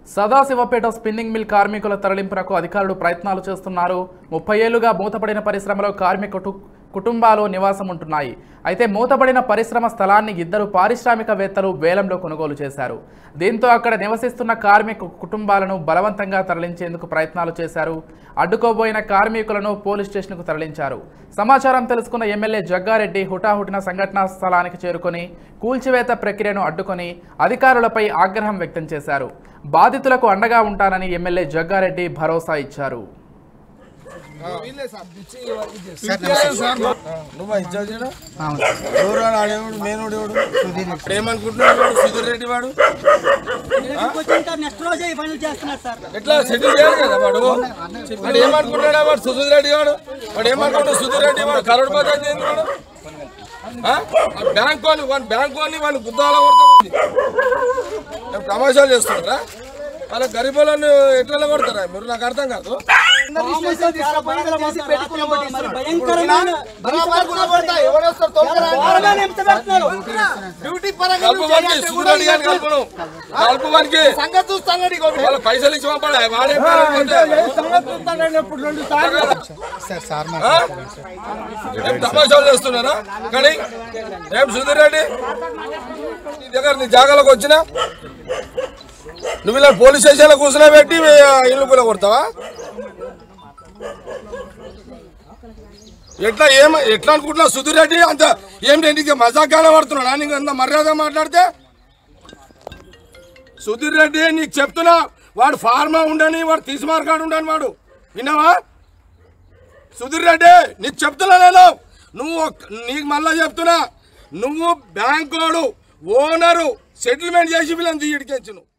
Sadasivpet spinning mill కార్మికుల తరలింపునకు అధికారులు ప్రయత్నాలు చేస్తున్నారు ముప్పై ఏళ్లుగా మూతపడిన పరిశ్రమలో కార్మికుటు కుటుంబాలు నివాసం ఉంటున్నాయి అయితే మూతపడిన పరిశ్రమ స్థలాన్ని ఇద్దరు పారిశ్రామికవేత్తలు వేలంలో కొనుగోలు చేశారు దీంతో అక్కడ నివసిస్తున్న కార్మిక కుటుంబాలను బలవంతంగా తరలించేందుకు ప్రయత్నాలు చేశారు అడ్డుకోబోయిన కార్మికులను పోలీస్ స్టేషన్కు తరలించారు సమాచారం తెలుసుకున్న ఎమ్మెల్యే జగ్గారెడ్డి హుటాహుటిన సంఘటనా స్థలానికి చేరుకొని కూల్చివేత ప్రక్రియను అడ్డుకొని అధికారులపై ఆగ్రహం వ్యక్తం చేశారు బాధితులకు అండగా ఉంటానని ఎమ్మెల్యే జగ్గారెడ్డి భరోసా ఇచ్చారు నువ్వు ఇచ్చావు చూడు ఎవరు వాడు? ఆడేవాడు మేనోడు ఎవడు ఏమనుకుంటున్నాడు వాడు? సుధీర్ రెడ్డి వాడు నెక్స్ట్ రోజే ఈ పనులు చేస్తున్నారు సార్ ఎట్లా సెటిల్ చేయాలి కదా వాడు వాడు ఏమనుకుంటున్నాడా వాడు సుధీర్ రెడ్డి వాడు వాడు ఏమనుకుంటాడు సుధీర్ రెడ్డి వాడు కరోడ్ పద్ధతి ఏంది వాడు ఆ? ఆ బ్యాంక్ వాళ్ళు వాడు బ్యాంక్ వాళ్ళని వాళ్ళు గుద్దాల కొడతాం తమాషాలు చేస్తున్నారా వాళ్ళ గరీబులను ఎట్లా కొడతారా మీరు నాకు అర్థం కాదు చాలా భయంకరమైన చేసి పెట్టుకున్నాం. మరి భయంకరమైన ఘోరమైన హింస పెడుతున్నారు. కలుపు వానికి సుధీర్ రెడ్డి గారిని కలుపును కలుపు వానికి వాళ్ళ పైసలు ఇచ్చి పంపడా వాడే ఆ? ఏం తమాషాలు చేస్తున్నారా కానీ ఏం సుధీర్ రెడ్డి నీ దగ్గర నీ జాగాలకు వచ్చినా నువ్వు ఇలా పోలీస్ స్టేషన్లో కూర్చున్నా పెట్టి ఇల్లు కూడా కొడతావా ఎట్లా ఏం ఎట్లా అనుకుంటున్నావు సుధీర్ రెడ్డి అంత ఏం నీకు మజాకాన పడుతున్నాడా నీకు అంత మర్యాద మాట్లాడితే సుధీర్ రెడ్డి నీకు చెప్తున్నా వాడు ఫార్మా ఉండని వాడు తీసి మార్కాడు ఉండని వాడు విన్నావా సుధీర్ రెడ్డి నీకు చెప్తున్నా నేను నువ్వు ఒక్- నీకు మళ్ళా చెప్తున్నా నువ్వు బ్యాంకోడు ఓనరు సెటిల్మెంట్ చేసి వీళ్ళని తీయడికెచ్చు నువ్వు